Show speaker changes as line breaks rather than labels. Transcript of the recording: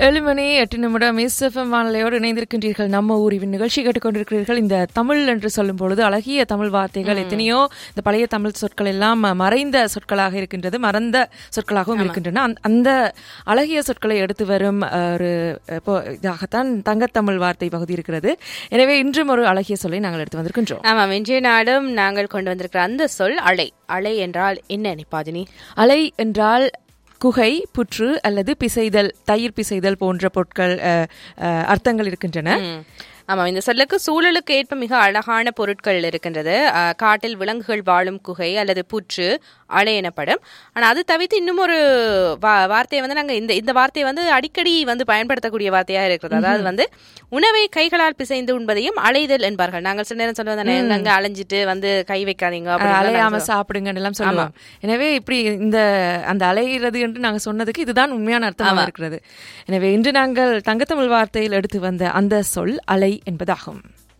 ஏழு மணி எட்டு நிமிடம் எஸ்எஃப்எம் வானிலையோடு இணைந்திருக்கின்றீர்கள் நம்ம ஊர் இவன் நிகழ்ச்சி கேட்டுக்கொண்டிருக்கிறீர்கள் இந்த தமிழ் என்று சொல்லும் பொழுது அழகிய தமிழ் வார்த்தைகள் எத்தனையோ இந்த பழைய தமிழ் சொற்கள் எல்லாம் மறைந்த சொற்களாக இருக்கின்றது மறந்த சொற்களாகவும் இருக்கின்றன அந்த- அந்த அழகிய சொற்களை எடுத்து வரும் அஹ், ஒரு இப்போ இதாகத்தான் தங்கத்தமிழ் வார்த்தை பகுதி இருக்கிறது எனவே இன்றும் ஒரு அழகிய சொல்லை நாங்கள் எடுத்து வந்திருக்கின்றோம்
ஆமாம் இன்றைய நாடும் நாங்கள் கொண்டு வந்திருக்கிற அந்த சொல் அலை அலை என்றால் என்ன நிப்பாதினி
அலை என்றால் குகை புற்று அல்லது பிசைதல் தயிர் பிசைதல் போன்ற பொருட்கள் அஹ், அஹ், அர்த்தங்கள் இருக்கின்றன
ம். ஆமாம் இந்த சொல்லுக்கு சூழலுக்கு ஏற்ப மிக அழகான பொருட்கள் இருக்கின்றது அஹ், காட்டில் விலங்குகள் வாழும் குகை அல்லது புற்று அலை எனப்படும் ஆனா அது தவிர்த்து இன்னும் ஒரு வா- வார்த்தையை வந்து நாங்க இந்த இந்த வார்த்தையை வந்து அடிக்கடி வந்து பயன்படுத்தக்கூடிய வார்த்தையா இருக்கிறது அதாவது வந்து உணவை கைகளால் பிசைந்து உண்பதையும் அலைதல் என்பார்கள் நாங்கள் சில நேரம் சொல்லுவோம் தானே அங்க அலைஞ்சிட்டு வந்து கை வைக்காதீங்க
அஹ்,
அப்படின்லாம் நாங்க
அலையாம சாப்பிடுங்கன்னு எல்லாம் சொல்லுவோம் எனவே இப்படி இந்த அந்த அலைகிறது என்று நாங்க சொன்னதுக்கு இதுதான் உண்மையான அர்த்தமாக இருக்கிறது எனவே இன்று நாங்கள் தங்கத்தமிழ் வார்த்தையில் எடுத்து வந்த அந்த சொல் அலை என்பதாகும்